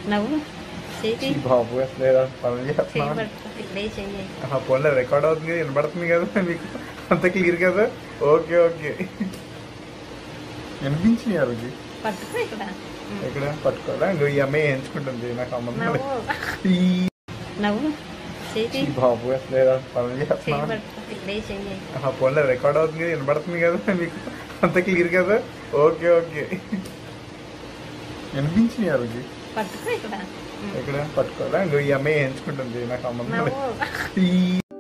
నవ్వు చేతి ఈ బాబు అసలు ఏదో పనులు చేస్తున్నా చేయబడుతుంది ఇక్కడే చెయ్యి ఆ ఫోన్లో రికార్డ్ అవుతుంది కదా వినబడుతుంది కదా మీకు అంత క్లియర్ కదా ఓకే ఓకే వినిపించినాయి ఆ రోజు పట్టుకో ఇక్కడ ఉమ్. ఇక్కడ పట్టుకోవాలా ఇంకో ఈ అమ్మాయి ఎంచుకుంటుంది నాకు సంబంధం లేదు. నవ్వు ఈ నవ్వు చేతి ఈ బాబు అసలు ఏదో పనులు చేస్తున్నా చేయబడుతుంది ఇక్కడే చెయ్యి ఆ ఫోన్లో రికార్డ్ అవుతుంది కదా వినబడుతుంది కదా మీకు అంత క్లియర్ కదా ఓకే ఓకే వినిపించినాయి ఆ రోజు పట్టుకో ఇక్కడ ఉమ్. ఇక్కడ పట్టుకోవాలా ఇంకో ఈ అమ్మాయి ఎంచుకుంటుంది నాకు సంబంధం లేదు. నవ్వు ఈ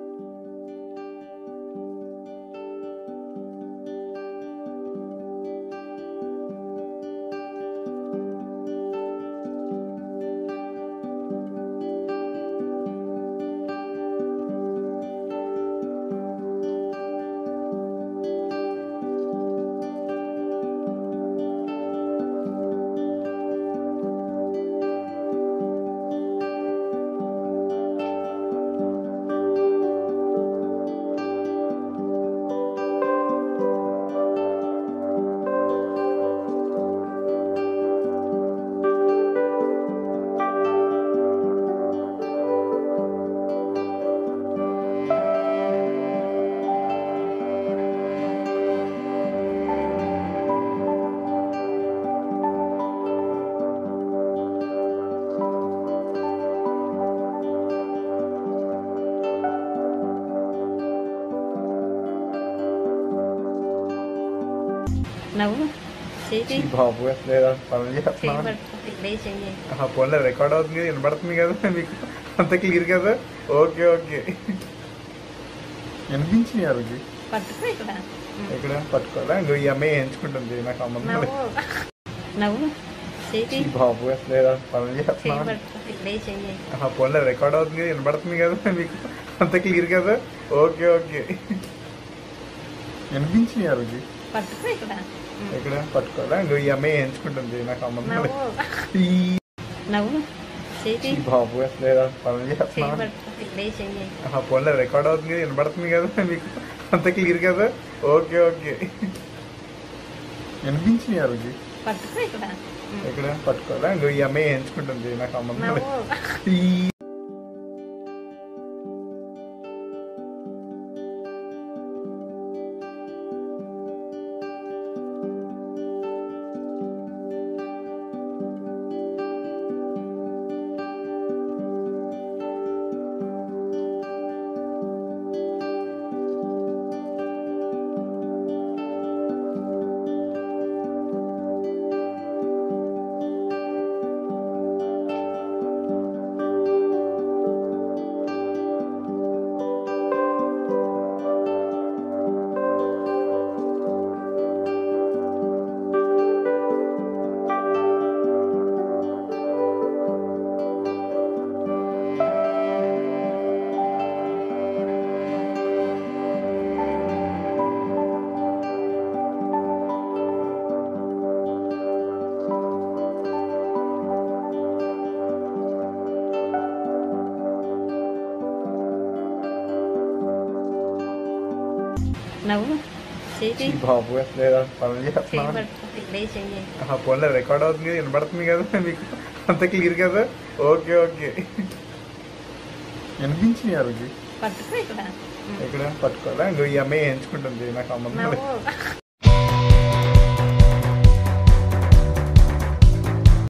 నవ్వు చేతి ఈ బాబు అసలు ఏదో పనులు చేస్తున్నా చేయబడుతుంది ఇక్కడే చెయ్యి ఆ ఫోన్లో రికార్డ్ అవుతుంది కదా వినబడుతుంది కదా మీకు అంత క్లియర్ కదా ఓకే ఓకే వినిపించినాయి ఆ రోజు పట్టుకో ఇక్కడ ఉమ్. ఇక్కడ పట్టుకోవాలా ఇంకో ఈ అమ్మాయి ఎంచుకుంటుంది నాకు సంబంధం లేదు. నవ్వు నవ్వు చేతి ఈ బాబు అసలు ఏదో పనులు చేస్తున్నా చేయబడుతుంది ఇక్కడే చెయ్యి ఆ ఫోన్లో రికార్డ్ అవుతుంది కదా వినబడుతుంది కదా మీకు అంత క్లియర్ కదా ఓకే ఓకే వినిపించినాయి ఆ రోజు పట్టుకో ఇక్కడ ఉమ్. ఇక్కడ పట్టుకోవాలా ఇంకో ఈ అమ్మాయి ఎంచుకుంటుంది నాకు సంబంధం లేదు. నవ్వు ఈ నవ్వు చేతి ఈ బాబు అసలు ఏదో పనులు చేస్తున్నా చేయబడుతుంది ఇక్కడే చెయ్యి ఆ ఫోన్లో రికార్డ్ అవుతుంది కదా వినబడుతుంది కదా మీకు అంత క్లియర్ కదా ఓకే ఓకే వినిపించినాయి ఆ రోజు పట్టుకో ఇక్కడ ఉమ్. ఇక్కడ పట్టుకోవాలా ఇంకో ఈ అమ్మాయి ఎంచుకుంటుంది నాకు సంబంధం లేదు. నవ్వు ఈ నవ్వు చేతి ఈ బాబు అసలు ఏదో పనులు చేస్తున్నా చేయబడుతుంది ఇక్కడే చెయ్యి ఆ ఫోన్లో రికార్డ్ అవుతుంది కదా వినబడుతుంది కదా మీకు అంత క్లియర్ కదా ఓకే ఓకే వినిపించినాయి ఆ రోజు పట్టుకో ఇక్కడ ఉమ్. ఇక్కడ పట్టుకోవాలా ఇంకో ఈ అమ్మాయి ఎంచుకుంటుంది నాకు సంబంధం లేదు. నవ్వు